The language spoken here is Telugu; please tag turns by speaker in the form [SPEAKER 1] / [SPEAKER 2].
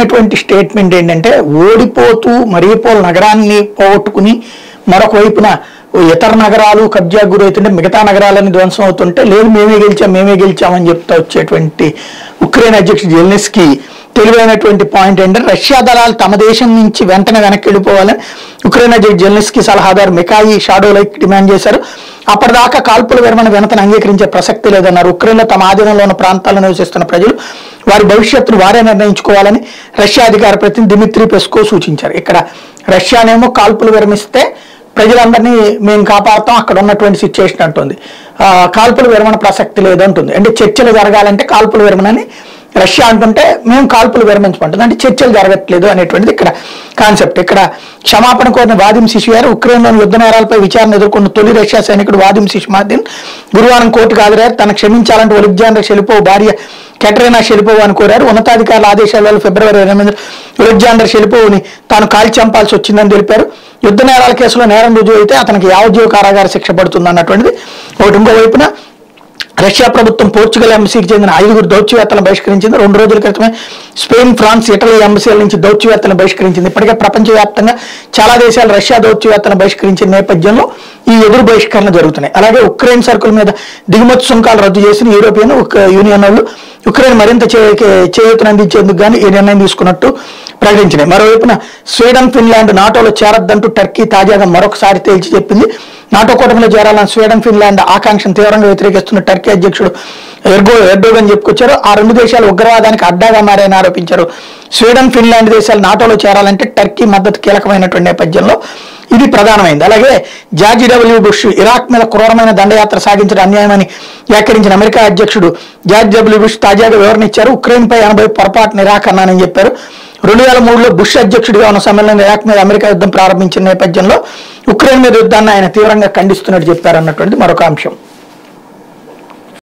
[SPEAKER 1] చెప్పినటువంటి స్టేట్మెంట్ ఏంటంటే ఓడిపోతూ మరీపోల్ నగరాన్ని పోగొట్టుకుని మరొక వైపున ఇతర నగరాలు కబ్జా గురవుతుంటే మిగతా నగరాలని ధ్వంసం అవుతుంటే లేదు మేమే గెలిచాం మేమే గెలిచామని చెప్తా వచ్చేటువంటి ఉక్రెయిన్ అధ్యక్షుడు జెల్నిస్కి తెలివైనటువంటి పాయింట్ ఏంటంటే రష్యా దళాలు తమ దేశం నుంచి వెంటనే వెనక్కి వెళ్ళిపోవాలని ఉక్రెయిన్ అధ్యక్షుడు జెల్నిస్కి సలహాదారు మికాయి షాడో లైక్ డిమాండ్ చేశారు అప్పటిదాకా కాల్పుల విరమణ వెనతను అంగీకరించే ప్రసక్తి లేదన్నారు ఉక్రెయిన్లో తమ ఆధీనంలో ఉన్న ప్రాంతాల్లో నివసిస్తున్న ప్రజలు వారి భవిష్యత్తును వారే నిర్ణయించుకోవాలని రష్యా అధికార ప్రతినిధి దిమిత్రి పెస్కో సూచించారు ఇక్కడ రష్యానేమో కాల్పులు విరమిస్తే ప్రజలందరినీ మేము కాపాడుతాం అక్కడ ఉన్నటువంటి సిచ్యువేషన్ అంటుంది ఆ, కాల్పుల విరమణ ప్రసక్తి లేదంటుంది అంటే చర్చలు జరగాలంటే కాల్పుల విరమణని రష్యా అంటుంటే మేము కాల్పులు విరమించమంటుంది అంటే చర్చలు జరగట్లేదు అనేటువంటిది ఇక్కడ కాన్సెప్ట్ ఇక్కడ క్షమాపణ కోరిన వాదిం శిశువారు ఉక్రెయిన్లోని యుద్ధ నేరాలపై విచారణ ఎదుర్కొన్న తొలి రష్యా సైనికుడు వాదిం శిశుమార్దిన్ గురువారం కోర్టుకు హాజరయ్యారు తనకు క్షమించాలంటూ ఒలిగ్జాండర్ షెలిపోవ్ భార్య కెటరీనా షెలిపోవ్ అని కోరారు ఉన్నతాధికారుల ఆదేశాల ఫిబ్రవరి ఎనిమిది ఒలిగ్జాండర్ షెలిపోవ్ని తాను కాల్చి చంపాల్సి వచ్చిందని తెలిపారు యుద్ధ నేరాల కేసులో నేరం రుజువు అయితే అతనికి యావజ్జీవ కారాగార శిక్ష పడుతుంది అన్నటువంటిది ఒకటి ఇంకో వైపున రష్యా ప్రభుత్వం పోర్చుగల్ ఎంబసీకి చెందిన ఐదుగురు దౌత్యవేత్తలను బహిష్కరించింది రెండు రోజుల క్రితమే స్పెయిన్ ఫ్రాన్స్ ఇటలీ ఎంబసీల నుంచి దౌత్యవేత్తలను బహిష్కరించింది ఇప్పటికే ప్రపంచవ్యాప్తంగా చాలా దేశాలు రష్యా దౌత్యవేత్తలను బహిష్కరించిన నేపథ్యంలో ఈ ఎదురు బహిష్కరణ జరుగుతున్నాయి అలాగే ఉక్రెయిన్ సరుకుల మీద దిగుమతి సుంకాలు రద్దు చేసిన యూరోపియన్ ఉక్- యూనియన్ వాళ్ళు ఉక్రెయిన్ మరింత చే- చేయూతనందించేందుకు గానీ ఈ నిర్ణయం తీసుకున్నట్టు ప్రకటించినాయి మరోవైపున స్వీడన్ ఫిన్లాండ్ నాటోలో చేరొద్దంటూ టర్కీ తాజాగా మరొకసారి తేల్చి చెప్పింది నాటో కూటమిలో చేరాలని స్వీడన్ ఫిన్లాండ్ ఆకాంక్షను తీవ్రంగా వ్యతిరేకిస్తున్న టర్కీ అధ్యక్షుడు ఎర్గో ఎర్డోగన్ చెప్పుకొచ్చారు ఆ రెండు దేశాలు ఉగ్రవాదానికి అడ్డాగా మారాయని ఆరోపించారు స్వీడన్ ఫిన్లాండ్ దేశాలు నాటోలో చేరాలంటే టర్కీ మద్దతు కీలకమైనటువంటి నేపథ్యంలో ఇది ప్రధానమైంది అలాగే జార్జి డబ్ల్యూ బుష్ ఇరాక్ మీద క్రూరమైన దండయాత్ర సాగించడం అన్యాయమని వ్యాఖ్యానించిన అమెరికా అధ్యక్షుడు జార్జి డబ్ల్యూ బుష్ తాజాగా వివరణ ఇచ్చారు ఉక్రెయిన్ పై ఎనభై పొరపాటు నిరాకరణని చెప్పారు రెండు వేల మూడులో బుష్ అధ్యక్షుడిగా ఉన్న సమయంలో ఇరాక్ మీద అమెరికా యుద్ధం ప్రారంభించిన నేపథ్యంలో ఉక్రెయిన్ మీద యుద్ధాన్ని ఆయన తీవ్రంగా ఖండిస్తున్నట్టు చెప్పారు అన్నటువంటిది మరొక అంశం